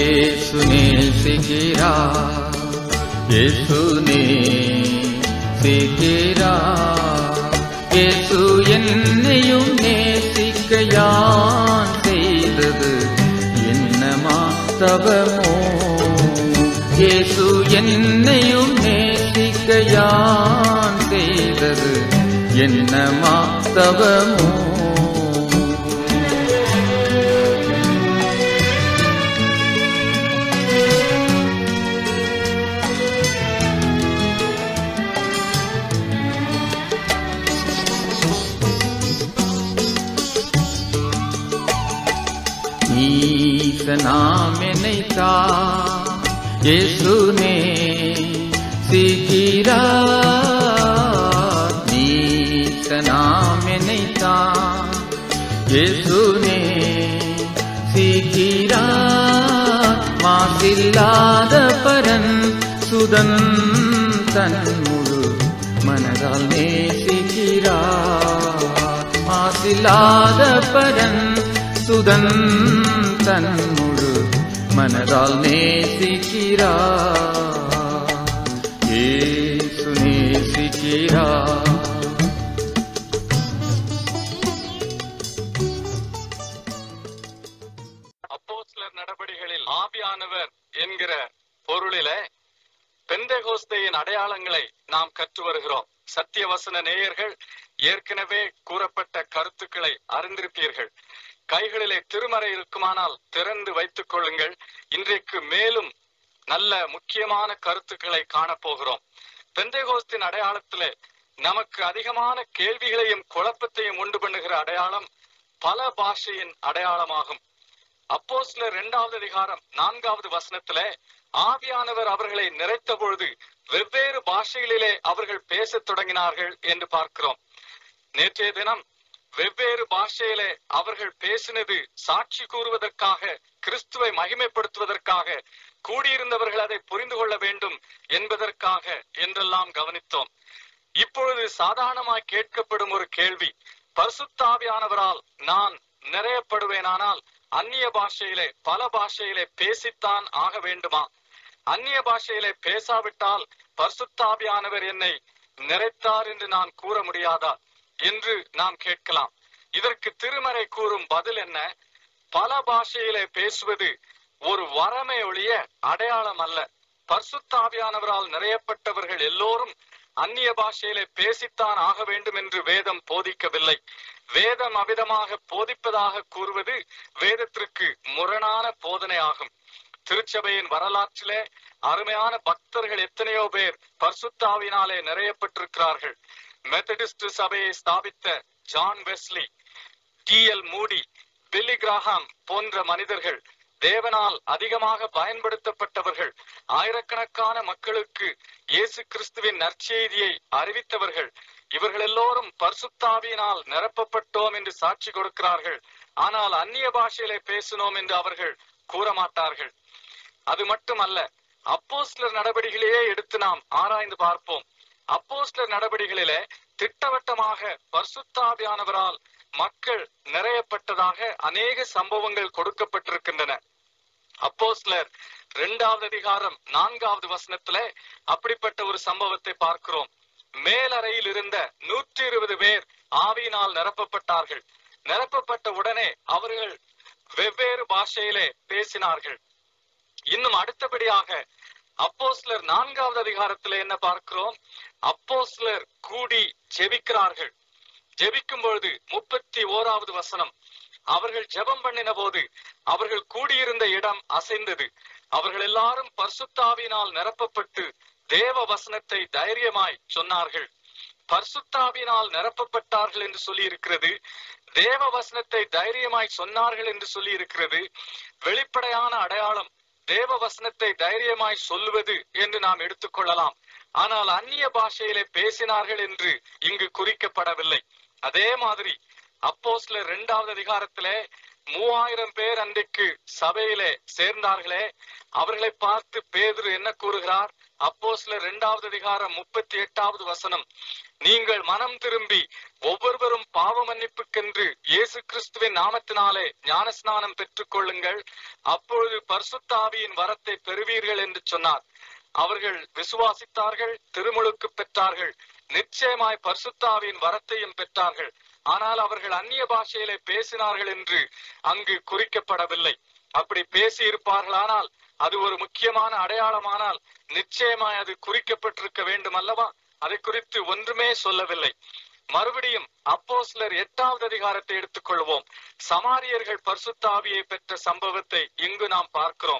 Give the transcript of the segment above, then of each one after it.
இயேசு நேசிக்கிறார் இயேசு நேசிக்கிறார் இயேசு என்னையும் நேசிக்க யான் செய்தது என்னமா தவமோ இயேசு என்னையும் நேசிக்க யான் செய்தது என்னமா தவமோ ஈசனாம் என்னைத்தா இயேசுனே சீக்கிரா நீசனாம் என்னைத்தா இயேசுனே சீக்கிரா மாசில்லாத பரன் சுதன் தன் முழு மனதால் நேசிக்கிறார் மாசில்லாத பரன் சுதன் தன் முழு மனதால் நேசிக்கிறார் ஏசு நேசிக்கிறார் அப்போஸ்தலர் நடபடிகளில் ஆவியானவர் என்கிற பொருளிலே பெந்தேகோஸ்தையின் அடையாளங்களை நாம் கற்று வருகிறோம் சத்தியவசன நேயர்கள் ஏற்கனவே கூறப்பட்ட கருத்துக்களை அறிந்திருப்பீர்கள் கைகளிலே திருமறை இருக்குமானால் திறந்து வைத்துக் கொள்ளுங்கள் இன்றைக்கு மேலும் நல்ல முக்கியமான கருத்துக்களை காணப்போகிறோம் பெந்தேகோஸ்தின் அடையாளத்திலே நமக்கு அதிகமான கேள்விகளையும் குழப்பத்தையும் உண்டு பண்ணுகிற அடையாளம் பல பாஷையின் அடையாளமாகும் அப்போஸ்தலர் இரண்டாவது அதிகாரம் நான்காவது வசனத்திலே ஆவியானவர் அவர்களை நிறைத்த பொழுது வெவ்வேறு பாஷைகளிலே அவர்கள் பேசத் தொடங்கினார்கள் என்று பார்க்கிறோம் நேற்றைய தினம் வெவ்வேறு பாஷையிலே அவர்கள் பேசினது சாட்சி கூறுவதற்காக கிறிஸ்துவை மகிமைப்படுத்துவதற்காக கூடியிருந்தவர்கள் அதை புரிந்து கொள்ள வேண்டும் என்பதற்காக என்றெல்லாம் கவனித்தோம் இப்பொழுது சாதாரணமாய் கேட்கப்படும் ஒரு கேள்வி பரிசுத்தாவியானவரால் நான் நிறையப்படுவேனானால் அந்நிய பாஷையிலே பல பாஷையிலே பேசித்தான் ஆக வேண்டுமா அந்நிய பாஷையிலே பேசாவிட்டால் பரிசுத்தாவியானவர் என்னை நிறைத்தார் என்று நான் கூற முடியாதா என்று நாம் கேட்கலாம் இதற்கு திருமறை கூறும் பதில் என்ன பல பாஷையிலே பேசுவது ஒரு வரமே ஒழிய அடையாளம் அல்ல பரிசுத்தாவியானவரால் நிறையப்பட்டவர்கள் எல்லோரும் அந்நிய பாஷையிலே பேசித்தான் ஆக வேண்டும் என்று வேதம் போதிக்கவில்லை வேதம் அவிதமாக போதிப்பதாக கூறுவது வேதத்திற்கு முரணான போதனை ஆகும் திருச்சபையின் வரலாற்றிலே அருமையான பக்தர்கள் எத்தனையோ பேர் பர்சுத்தாவினாலே நிறையப்பட்டிருக்கிறார்கள் மெத்தடிஸ்ட் சபையை ஸ்தாபித்த John Wesley D L Moody Billy கிராஹாம் போன்ற மனிதர்கள் தேவனால் அதிகமாக பயன்படுத்தப்பட்டவர்கள் ஆயிரக்கணக்கான மக்களுக்கு இயேசு கிறிஸ்துவின் நற்செய்தியை அறிவித்தவர்கள் இவர்கள் எல்லோரும் பரிசுத்தாவியினால் நிரப்பப்பட்டோம் என்று சாட்சி கொடுக்கிறார்கள் ஆனால் அந்நிய பாஷையிலே பேசினோம் என்று அவர்கள் கூற மாட்டார்கள் அது மட்டுமல்ல அப்போஸ்லர் நடவடிக்கையிலேயே எடுத்து நாம் ஆராய்ந்து பார்ப்போம் அப்போஸ்லர் நடவடிக்கைகளிலே திட்டவட்டமாக பரிசுத்தாவியானவரால் மக்கள் நிறையப்பட்டதாக அநேக சம்பவங்கள் கொடுக்கப்பட்டிருக்கின்றன அப்போஸ்லர் இரண்டாவது அதிகாரம் நான்காவது வசனத்திலே அப்படிப்பட்ட ஒரு சம்பவத்தை பார்க்கிறோம் மேலறையில் இருந்த நூற்றி இருபது பேர் ஆவியினால் நிரப்பப்பட்டார்கள் நிரப்பப்பட்ட உடனே அவர்கள் வெவ்வேறு பாஷையிலே பேசினார்கள் இன்னும் அடுத்தபடியாக அப்போஸ்லர் நான்காவது அதிகாரத்தில் என்ன பார்க்கிறோம் அப்போஸ்லர் கூடி ஜெபிக்கிறார்கள் ஜெபிக்கும் பொழுது முப்பத்தி ஓராவது வசனம் அவர்கள் ஜெபம் பண்ணின போது அவர்கள் கூடியிருந்த இடம் அசைந்தது அவர்கள் எல்லாரும் பர்சுத்தாவினால் நிரப்பப்பட்டு தேவ வசனத்தை தைரியமாய் சொன்னார்கள் பர்சுத்தாவினால் நிரப்பப்பட்டார்கள் என்று சொல்லி இருக்கிறது தேவ வசனத்தை தைரியமாய் சொன்னார்கள் என்று சொல்லி இருக்கிறது வெளிப்படையான அடையாளம் தேவ வசனத்தை தைரியமாய் சொல்லுவது என்று நாம் எடுத்துக்கொள்ளலாம் ஆனால் அந்நிய பாஷையிலே பேசினார்கள் என்று இங்கு குறிக்கப்படவில்லை அதே மாதிரி அப்போஸ்ல இரண்டாவது அதிகாரத்திலே மூவாயிரம் பேர் அன்றைக்கு சபையிலே சேர்ந்தார்களே அவர்களை பார்த்து பேதுரு என்ன கூறுகிறார் அப்போஸ்தலர் இரண்டாவது அதிகாரம் முப்பத்தி எட்டாவது வசனம் நீங்கள் மனம் திரும்பி ஒவ்வொருவரும் பாவ மன்னிப்புக்கென்று இயேசு கிறிஸ்துவின் நாமத்தினாலே ஞானஸ்நானம் பெற்றுக் கொள்ளுங்கள் அப்பொழுது பரிசுத்தாவியின் வரத்தை பெறுவீர்கள் என்று சொன்னார் அவர்கள் விசுவாசித்தார்கள் திருமுழுக்கு பெற்றார்கள் நிச்சயமாய் பரிசுத்தாவின் வரத்தையும் பெற்றார்கள் ஆனால் அவர்கள் அந்நிய பாஷையிலே பேசினார்கள் என்று அங்கு குறிக்கப்படவில்லை அப்படி பேசி இருப்பார்களானால் அது ஒரு முக்கியமான அடையாளமானால் நிச்சயமாய் அது குறிக்கப்பட்டிருக்க வேண்டும் அல்லவா அதை குறித்து ஒன்றுமே சொல்லவில்லை மறுபடியும் அப்போஸ்லர் எட்டாவது அதிகாரத்தை எடுத்துக்கொள்வோம் சமாரியர்கள் பரிசுத்தாவியை பெற்ற சம்பவத்தை இங்கு நாம் பார்க்கிறோம்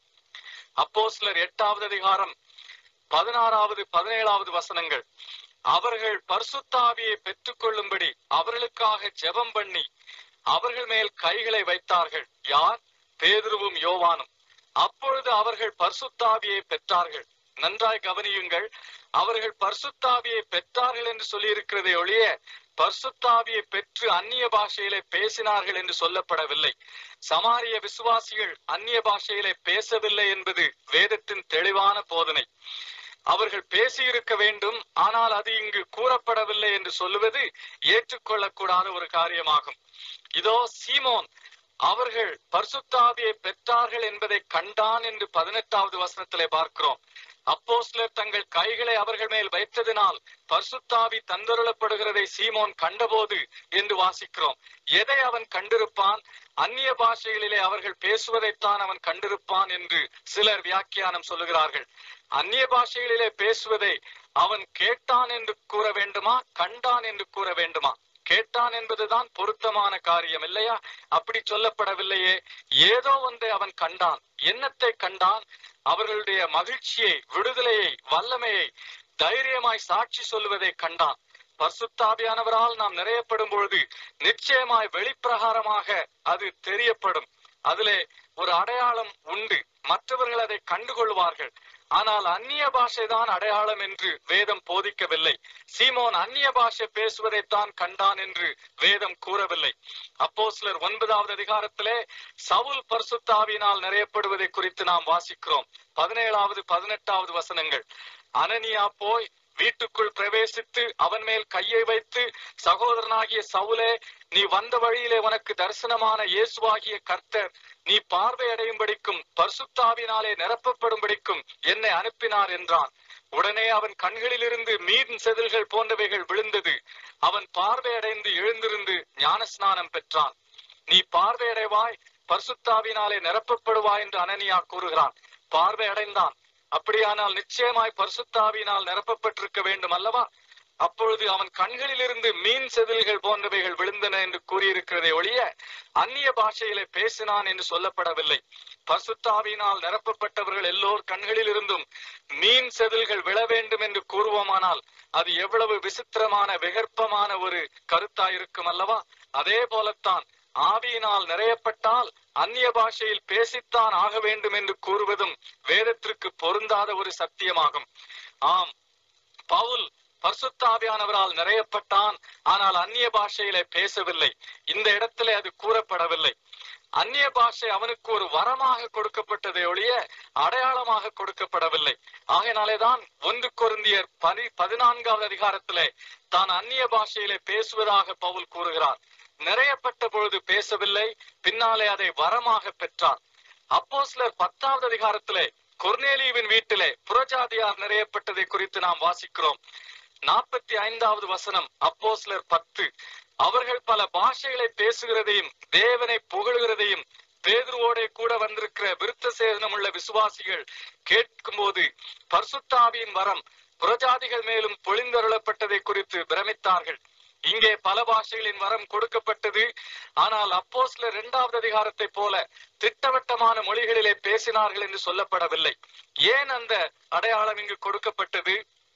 அப்போஸ்லர் எட்டாவது அதிகாரம் பதினாறாவது பதினேழாவது வசனங்கள் அவர்கள் பரிசுத்தாவியை பெற்றுக்கொள்ளும்படி அவர்களுக்காக ஜெபம் பண்ணி அவர்கள் மேல் கைகளை வைத்தார்கள் யார் பேதுருவும் யோவானும் அப்பொழுது அவர்கள் பரிசுத்தாவியை பெற்றார்கள் நன்றாய் கவனியுங்கள் அவர்கள் பரிசுத்தாவியை பெற்றார்கள் என்று சொல்லியிருக்கிறதை ஒழிய பரிசுத்தாவியை பெற்று அந்நிய பாஷையிலே பேசினார்கள் என்று சொல்லப்படவில்லை சமாரிய விசுவாசிகள் அந்நிய பாஷையிலே பேசவில்லை என்பது வேதத்தின் தெளிவான போதனை அவர்கள் பேசியிருக்க வேண்டும் ஆனால் அது இங்கு கூறப்படவில்லை என்று சொல்லுவது ஏற்றுக்கொள்ளக்கூடாத ஒரு காரியமாகும் இதோ சீமோன் அவர்கள் பரிசுத்தாவியை பெற்றார்கள் என்பதை கண்டான் என்று பதினெட்டாவது வசனத்திலே பார்க்கிறோம் அப்போஸ்லர் தங்கள் கைகளை அவர்கள் மேல் வைத்ததினால் பரிசுத்தாவி தந்தருளப்படுகிறதை சீமோன் கண்டபோது என்று வாசிக்கிறோம் எதை அவன் கண்டிருப்பான் அந்நிய பாஷைகளிலே அவர்கள் பேசுவதைத்தான் அவன் கண்டிருப்பான் என்று சிலர் வியாக்கியானம் சொல்லுகிறார்கள் அந்நிய பாஷைகளிலே பேசுவதை அவன் கேட்டான் என்று கூற வேண்டுமா கண்டான் என்று கூற வேண்டுமா கேட்டான் என்பதுதான் பொருத்தமான காரியம் இல்லையா அப்படி சொல்லப்படவில்லையே ஏதோ ஒன்றை அவன் கண்டான் என்னத்தை கண்டான் அவர்களுடைய மகிழ்ச்சியை விடுதலையை வல்லமையை தைரியமாய் சாட்சி சொல்லுவதை கண்டான் பரிசுத்தாவியானவரால் நாம் நிறையப்படும் பொழுது நிச்சயமாய் வெளிப்பிரகாரமாக அது தெரியப்படும் அதிலே ஒரு அடையாளம் உண்டு மற்றவர்கள் அதை கண்டுகொள்வார்கள் ஆனால் அந்நிய பாஷைதான் அடையாளம் என்று வேதம் போதிக்கவில்லை சீமோன் அந்நிய பாஷை பேசுவதைத்தான் கண்டான் என்று வேதம் கூறவில்லை அப்போ சிலர் ஒன்பதாவது அதிகாரத்திலே சவுல் பரிசுத்தாவினால் நிறையப்படுவதை குறித்து நாம் வாசிக்கிறோம் பதினேழாவது பதினெட்டாவது வசனங்கள் அனனியா போய் வீட்டுக்குள் பிரவேசித்து அவன் மேல் கையை வைத்து சகோதரனாகிய சவுலே நீ வந்த வழியிலே உனக்கு தரிசனமான இயேசுவாகிய கர்த்தர் நீ பார்வையடையும்படிக்கும் பரிசுத்தாவினாலே நிரப்பப்படும்படிக்கும் என்னை அனுப்பினார் என்றான் உடனே அவன் கண்களிலிருந்து மீன் செதில்கள் போன்றவைகள் விழுந்தது அவன் பார்வையடைந்து எழுந்திருந்து ஞானஸ்நானம் பெற்றான் நீ பார்வையடைவாய் பரிசுத்தாவினாலே நிரப்பப்படுவாய் என்று அனனியா கூறுகிறான் பார்வை அடைந்தான் அப்படியானால் நிச்சயமாய் பரிசுத்தாவினால் நிரப்பப்பட்டிருக்க வேண்டும் அல்லவா அப்பொழுது அவன் கண்களிலிருந்து மீன் செதில்கள் போன்றவைகள் விழுந்தன என்று கூறியிருக்கிறதை ஒழிய அந்நிய பாஷையிலே பேசினான் என்று சொல்லப்படவில்லை பசுத்தாவினால் நிரப்பப்பட்டவர்கள் எல்லோர் கண்களிலிருந்தும் மீன் செதில்கள் விழ வேண்டும் என்று கூறுவோமானால் அது எவ்வளவு விசித்திரமான விகற்பமான ஒரு கருத்தாயிருக்கும் அல்லவா அதே போலத்தான் ஆவியினால் நிறையப்பட்டால் அந்நிய பாஷையில் பேசித்தான் ஆக வேண்டும் என்று கூறுவதும் வேதத்திற்கு பொருந்தாத ஒரு சத்தியமாகும் ஆம் பவுல் பரிசுத்தாவியானவரால் நிறையப்பட்டான் ஆனால் அந்நிய பாஷையிலே பேசவில்லை இந்த இடத்திலே அது கூறப்படவில்லை அந்நிய பாஷை அவனுக்கு ஒரு வரமாக கொடுக்கப்பட்டதை ஒழிய அடையாளமாக கொடுக்கப்படவில்லை ஆகையினாலேதான் ஒன்று கொருந்தியர் பனி பதினான்காவது அதிகாரத்திலே தான் அந்நிய பாஷையிலே பேசுவதாக பவுல் கூறுகிறார் நிறையப்பட்ட பொழுது பேசவில்லை பின்னாலே அதை வரமாக பெற்றார் அப்போ சிலர் பத்தாவது அதிகாரத்திலே கொர்நேலியுவின் வீட்டிலே புறஜாதியார் நிறையப்பட்டதை குறித்து நாம் வாசிக்கிறோம் நாற்பத்தி ஐந்தாவது வசனம் அப்போ சிலர் பத்து அவர்கள் பல பாஷைகளை பேசுகிறதையும் தேவனை புகழுகிறதையும் பேதுருவோட கூட வந்திருக்கிற விருத்த சேதனம் உள்ள விசுவாசிகள் கேட்கும்போது பர்சுத்தாவியின் வரம் புறஜாதிகள் மேலும் பொழிந்தருளப்பட்டதை குறித்து பிரமித்தார்கள் இங்கே பல பாஷைகளின் வரம் கொடுக்கப்பட்டது ஆனால் அப்போ சில இரண்டாவது அதிகாரத்தை போல திட்டவட்டமான மொழிகளிலே பேசினார்கள் என்று சொல்லப்படவில்லை ஏன் அந்த அடையாளம் இங்கு கொடுக்கப்பட்டது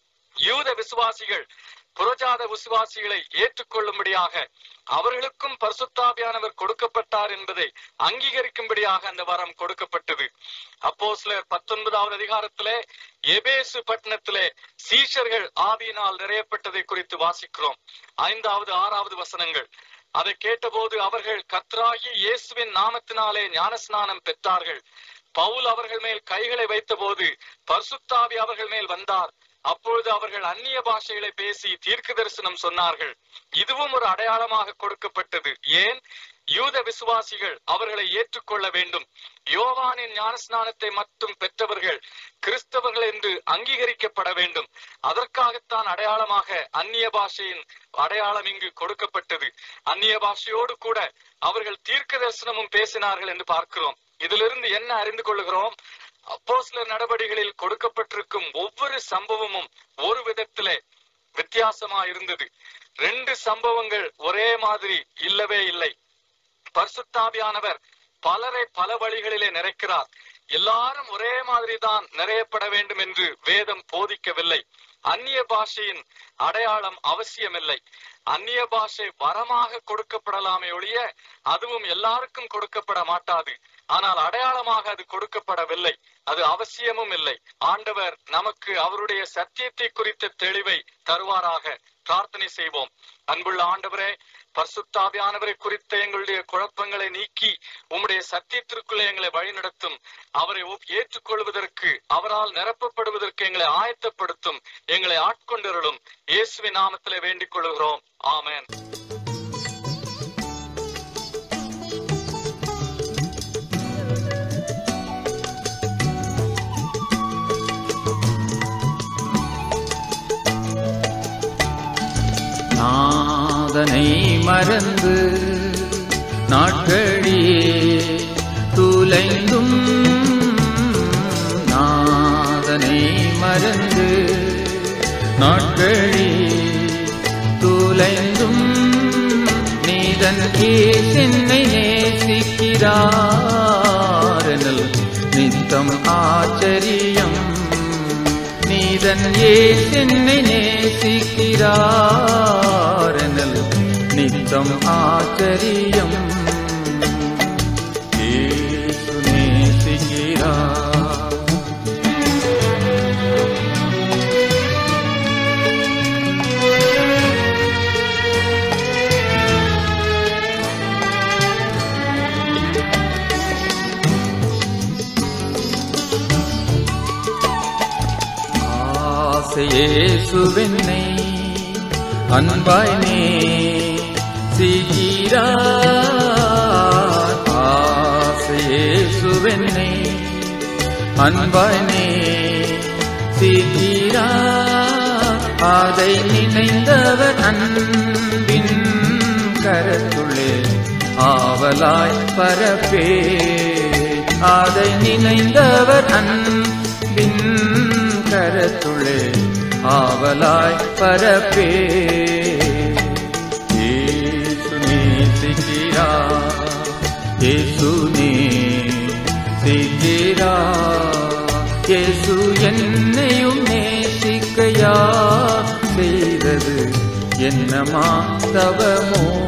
யூத விசுவாசிகள் புறஜாத விசுவாசிகளை ஏற்றுக்கொள்ளும்படியாக அவர்களுக்கும் பரிசுத்தாவியானவர் கொடுக்கப்பட்டார் என்பதை அங்கீகரிக்கும்படியாக அந்த வரம் கொடுக்கப்பட்டது அப்போ சிலர் பத்தொன்பதாவது அதிகாரத்திலே எபேசு பட்டணத்திலே சீஷர்கள் ஆவியினால் நிறையப்பட்டதை குறித்து வாசிக்கிறோம் ஐந்தாவது ஆறாவது வசனங்கள் அதை கேட்டபோது அவர்கள் கத்ராகி இயேசுவின் நாமத்தினாலே ஞானஸ்நானம் பெற்றார்கள் பவுல் அவர்கள் மேல் கைகளை வைத்தபோது பர்சுத்தாவி அவர்கள் மேல் வந்தார் அப்பொழுது அவர்கள் அந்நிய பாஷைகளை பேசி தீர்க்க தரிசனம் சொன்னார்கள் இதுவும் ஒரு அடையாளமாக கொடுக்கப்பட்டது ஏன் யூத விசுவாசிகள் அவர்களை ஏற்றுக்கொள்ள வேண்டும் யோவானின் ஞானஸ்நானத்தை மட்டும் பெற்றவர்கள் கிறிஸ்தவர்கள் என்று அங்கீகரிக்கப்பட வேண்டும் அதற்காகத்தான் அடையாளமாக அந்நிய பாஷையின் அடையாளம் இங்கு கொடுக்கப்பட்டது அந்நிய பாஷையோடு கூட அவர்கள் தீர்க்க தரிசனமும் பேசினார்கள் என்று பார்க்கிறோம் இதிலிருந்து என்ன அறிந்து கொள்கிறோம் அப்போஸ்லர் நடவடிகளில் கொடுக்கப்பட்டிருக்கும் ஒவ்வொரு சம்பவமும் ஒரு விதத்திலே வித்தியாசமா இருந்தது ரெண்டு சம்பவங்கள் ஒரே மாதிரி இல்லவே இல்லை பரிசுத்தாவியானவர் பலரை பல வழிகளிலே நிறைக்கிறார் எல்லாரும் ஒரே மாதிரி தான் நிறையப்பட வேண்டும் என்று வேதம் போதிக்கவில்லை அந்நிய பாஷையின் அடையாளம் அவசியமில்லை அந்நிய பாஷை வரமாக கொடுக்கப்படலாமே ஒழிய அதுவும் எல்லாருக்கும் கொடுக்கப்பட மாட்டாது ஆனால் அடையாளமாக அது கொடுக்கப்படவில்லை அது அவசியமும் இல்லை ஆண்டவர் நமக்கு அவருடைய சத்தியத்தை குறித்த தெளிவை தருவாராக பிரார்த்தனை செய்வோம் அன்புள்ள ஆண்டவரே பரிசுத்தாவியானவரை குறித்த எங்களுடைய குழப்பங்களை நீக்கி உம்முடைய சத்தியத்திற்குள்ளே எங்களை வழிநடத்தும் அவரை ஒப்- ஏற்றுக்கொள்வதற்கு அவரால் நிரப்பப்படுவதற்கு எங்களை ஆயத்தப்படுத்தும் எங்களை ஆட்கொண்டருளும் இயேசுவின் நாமத்திலே வேண்டிக் கொள்கிறோம் ஆமென் நாதனை மறந்து நாட்களியே துலைந்தும் நாதனை மறந்து நாட்களியே துலைந்தும் நீதன் என்னை நேசிக்கிறாரெனல் நித்தம் ஆச்சரியம் நீதன் என்னை நேசிக்கிறாரெனல் நித்தம் ஆச்சரியம் ஏசு நேசிக்கிறார் ஆசையேசுவென்னை அன்பாய் நே சீகிறார் ஆசையேசுவென்னை அன்பாய் நே சீகிறார் அதை நினைந்தவர் அன்பின் கரத்துள்ளே ஆவலாய் பரப்பே அதை நினைந்தவர் அன்பின் கரத்துள்ளே ஆவலாய் பரப்பே ஏசு நேசிக்கிறார் ஏசு நேசிக்கிறார் ஏசு என்னையும் நேசிக்கையா செய்தது என்னமா தவமோ